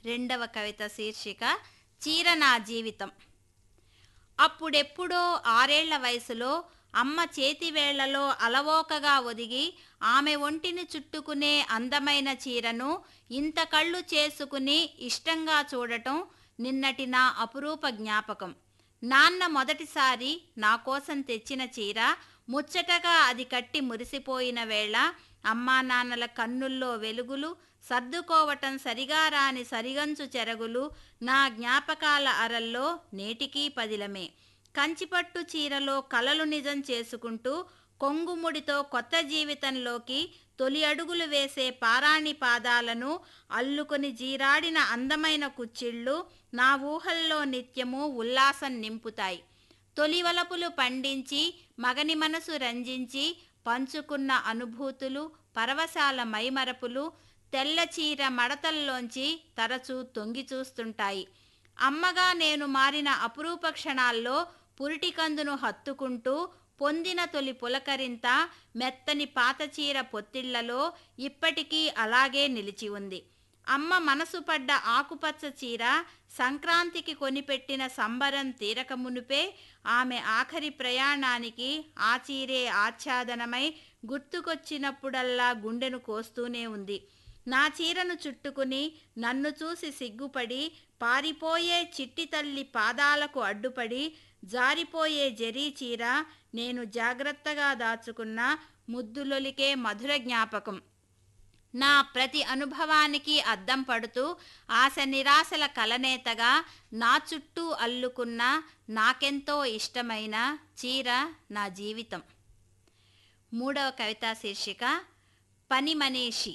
రెండవ కవిత శీర్షిక చీర నా జీవితం అప్పుడెప్పుడో ఆరేళ్ల వయసులో అమ్మ చేతివేళ్లలో అలవోకగా ఒదిగి ఆమె ఒంటిని చుట్టుకునే అందమైన చీరను ఇంత కళ్ళు చేసుకుని ఇష్టంగా చూడటం నిన్నటి నా అపురూప జ్ఞాపకం నాన్న మొదటిసారి నా కోసం తెచ్చిన చీర ముచ్చటగా అది కట్టి మురిసిపోయిన వేళ అమ్మా నాన్నల కన్నుల్లో వెలుగులు సర్దుకోవటం సరిగా రాని సరిగంచు చెరగులు నా జ్ఞాపకాల అరల్లో నేటికీ పదిలమే కంచిపట్టు చీరలో కలలు నిజం చేసుకుంటూ కొంగుముడితో కొత్త జీవితంలోకి తొలి అడుగులు వేసే పారాణి పాదాలను అల్లుకొని జీరాడిన అందమైన కుచ్చిళ్ళు నా ఊహల్లో నిత్యము ఉల్లాసం నింపుతాయి తొలి వలపులు పండించి మగని మనసు రంజించి పంచుకున్న అనుభూతులు పరవశాల మైమరపులు తెల్ల చీర మడతల్లోంచి తరచూ తొంగి చూస్తుంటాయి అమ్మగా నేను మారిన అపురూప క్షణాల్లో పురిటికందును హత్తుకుంటూ పొందిన తొలి పులకరింత మెత్తని పాత చీర పొత్తిళ్లలో ఇప్పటికీ అలాగే నిలిచి ఉంది అమ్మ మనసు పడ్డ ఆకుపచ్చ చీర సంక్రాంతికి కొనిపెట్టిన సంబరం తీరక మునుపే ఆమె ఆఖరి ప్రయాణానికి ఆ చీరే ఆచ్ఛాదనమై గుర్తుకొచ్చినప్పుడల్లా గుండెను కోస్తూనే ఉంది నా చీరను చుట్టుకుని నన్ను చూసి సిగ్గుపడి పారిపోయే చిట్టి తల్లి పాదాలకు అడ్డుపడి జారిపోయే జరీ చీర నేను జాగ్రత్తగా దాచుకున్న ముద్దులొలికే మధుర జ్ఞాపకం నా ప్రతి అనుభవానికి అద్దం పడుతూ ఆశ నిరాశల కలనేతగా నా చుట్టూ అల్లుకున్న నాకెంతో ఇష్టమైన చీర నా జీవితం మూడవ కవితా శీర్షిక పని మనీషి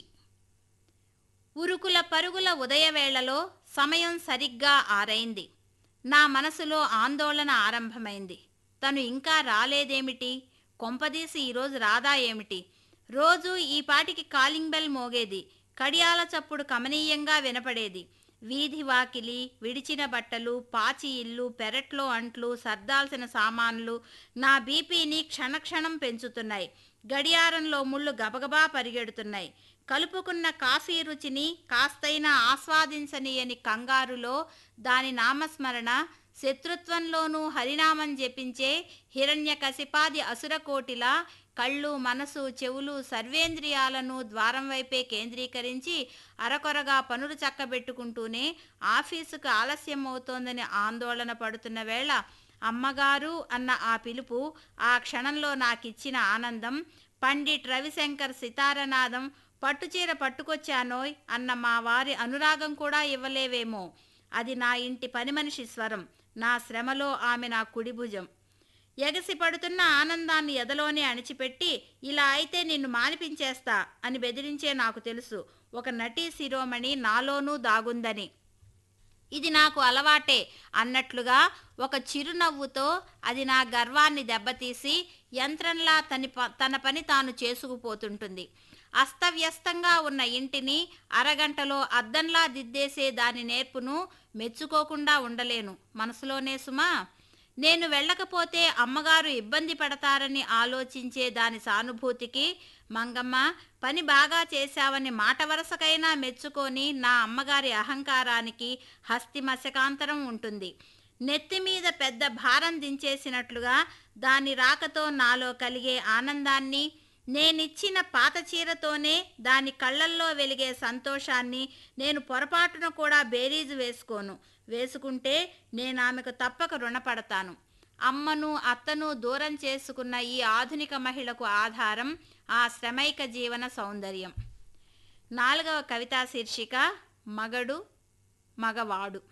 ఉరుకుల పరుగుల ఉదయవేళలో సమయం సరిగ్గా ఆరైంది నా మనసులో ఆందోళన ఆరంభమైంది తను ఇంకా రాలేదేమిటి కొంపదీసి ఈరోజు రాదా ఏమిటి రోజు ఈ పాటికి కాలింగ్ బెల్ మోగేది కడియాల చప్పుడు కమనీయంగా వినపడేది వీధి వాకిలి విడిచిన బట్టలు పాచి ఇల్లు పెరట్లో అంట్లు సర్దాల్సిన సామాన్లు నా బీపీని క్షణక్షణం పెంచుతున్నాయి గడియారంలో ముళ్ళు గబగబా పరిగెడుతున్నాయి కలుపుకున్న కాఫీ రుచిని కాస్తైనా ఆస్వాదించనీయని కంగారులో దాని నామస్మరణ శత్రుత్వంలోనూ హరినామం జపించే హిరణ్య కసిపాది అసురకోటిలా కళ్ళు మనసు చెవులు సర్వేంద్రియాలను ద్వారం వైపే కేంద్రీకరించి అరకొరగా పనులు చక్కబెట్టుకుంటూనే ఆఫీసుకు ఆలస్యం అవుతోందని ఆందోళన పడుతున్న వేళ అమ్మగారు అన్న ఆ పిలుపు ఆ క్షణంలో నాకిచ్చిన ఆనందం పండిట్ రవిశంకర్ సితారనాదం పట్టుచీర పట్టుకొచ్చానోయ్ అన్న మా వారి అనురాగం కూడా ఇవ్వలేవేమో అది నా ఇంటి పని మనిషి స్వరం నా శ్రమలో ఆమె నా కుడి భుజం ఎగసి పడుతున్న ఆనందాన్ని ఎదలోనే అణిచిపెట్టి ఇలా అయితే నిన్ను మానిపించేస్తా అని బెదిరించే నాకు తెలుసు ఒక నటీ శిరోమణి నాలోనూ దాగుందని ఇది నాకు అలవాటే అన్నట్లుగా ఒక చిరునవ్వుతో అది నా గర్వాన్ని దెబ్బతీసి యంత్రంలా తని ప- తన పని తాను చేసుకుపోతుంటుంది అస్తవ్యస్తంగా ఉన్న ఇంటిని అరగంటలో అద్దంలా దిద్దేసే దాని నేర్పును మెచ్చుకోకుండా ఉండలేను మనసులోనే సుమా నేను వెళ్ళకపోతే అమ్మగారు ఇబ్బంది పడతారని ఆలోచించే దాని సానుభూతికి మంగమ్మ పని బాగా చేశావని మాట వరసకైనా మెచ్చుకొని నా అమ్మగారి అహంకారానికి హస్తి మశకాంతరం ఉంటుంది నెత్తి మీద పెద్ద భారం దించేసినట్లుగా దాని రాకతో నాలో కలిగే ఆనందాన్ని నేనిచ్చిన పాత చీరతోనే దాని కళ్ళల్లో వెలిగే సంతోషాన్ని నేను పొరపాటున కూడా బేరీజు వేసుకోను వేసుకుంటే నేను ఆమెకు తప్పక రుణపడతాను అమ్మను అత్తను దూరం చేసుకున్న ఈ ఆధునిక మహిళకు ఆధారం ఆ శ్రమైక జీవన సౌందర్యం నాలుగవ కవితా శీర్షిక మగడు మగవాడు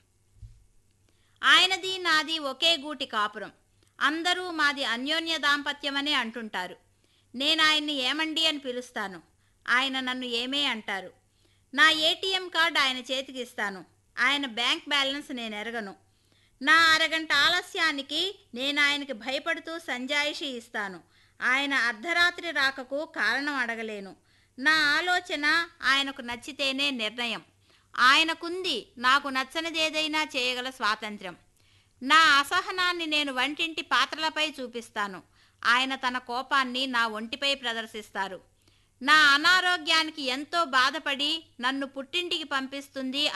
ఆయనది నాది ఒకే గూటి కాపురం అందరూ మాది అన్యోన్య దాంపత్యమనే అంటుంటారు నేను ఆయన్ని ఏమండి అని పిలుస్తాను ఆయన నన్ను ఏమే అంటారు నా ఏటీఎం కార్డు ఆయన చేతికి ఇస్తాను ఆయన బ్యాంక్ బ్యాలెన్స్ నేను ఎరగను నా అరగంట ఆలస్యానికి నేను ఆయనకి భయపడుతూ సంజాయిషి ఇస్తాను ఆయన అర్ధరాత్రి రాకకు కారణం అడగలేను నా ఆలోచన ఆయనకు నచ్చితేనే నిర్ణయం ఆయనకుంది నాకు నచ్చనిదేదైనా చేయగల స్వాతంత్ర్యం నా అసహనాన్ని నేను వంటింటి పాత్రలపై చూపిస్తాను ఆయన తన కోపాన్ని నా ఒంటిపై ప్రదర్శిస్తారు నా అనారోగ్యానికి ఎంతో బాధపడి నన్ను పుట్టింటికి పంపిస్తుంది